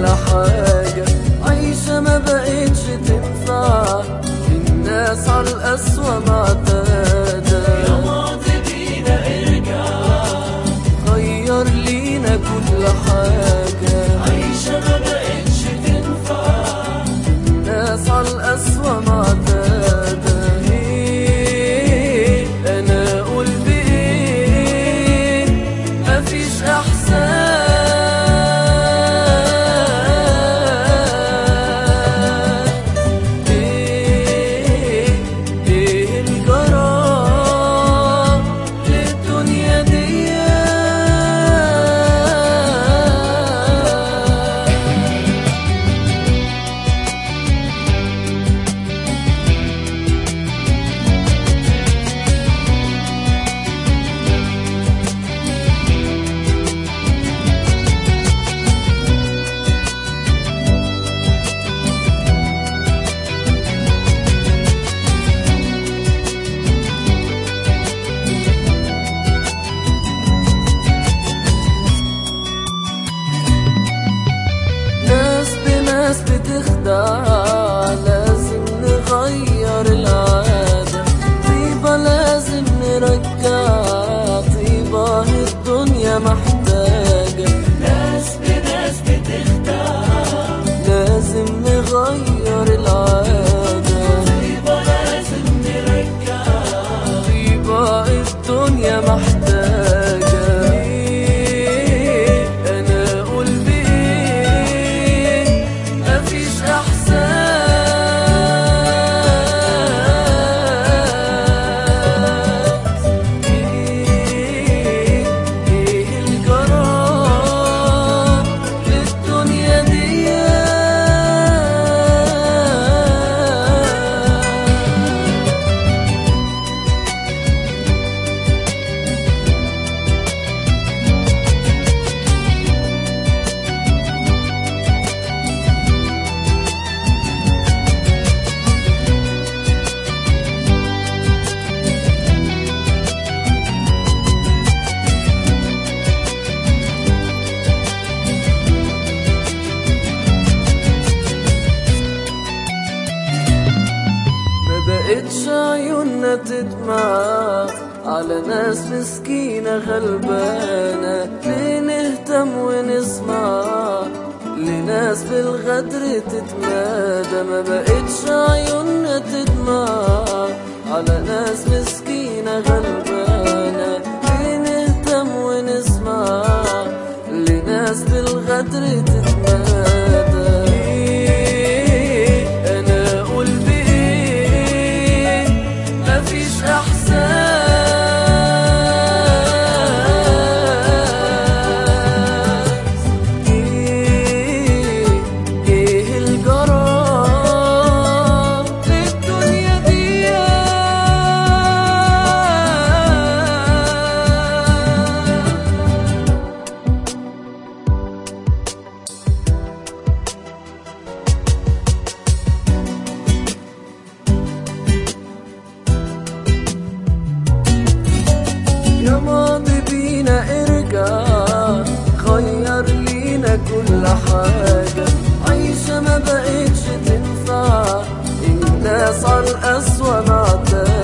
كل حاجة عيشة ما بقتش تنفع الناس على القسوة معتادة يا ماضي بينا ارجع غير لينا كل حاجة عيشة ما بقتش تنفع الناس على القسوة معتادة إيه أنا أقول بإيه مفيش إحساس إيه إيه الجرى للدنيا دي ناس بناس بتخدع لازم نغير العادة طيبة لازم نرجع طيبة الدنيا محتاجة ناس بناس بتخدع لازم نغير العادة طيبة لازم نرجع طيبة الدنيا محتاجة إيه أنا أقول بإيه مفيش إحساس إيه إيه الجرى للدنيا دي ما بقتش عيوننا تدمع على ناس مسكينة غلبانة ليه نهتم ونسمع لناس بالغدر تتمادى ما بقتش عيوننا تدمع على ناس مسكينة غلبانة ليه نهتم ونسمع لناس بالغدر تتمادى إيه أنا أقول بإيه مفيش إحساس إيه إيه الجرى في الدنيا دي يا ماضي بينا ارجع غير لينا كل حاجة عيشة ما بقتش تنفع الناس على القسوة معتادة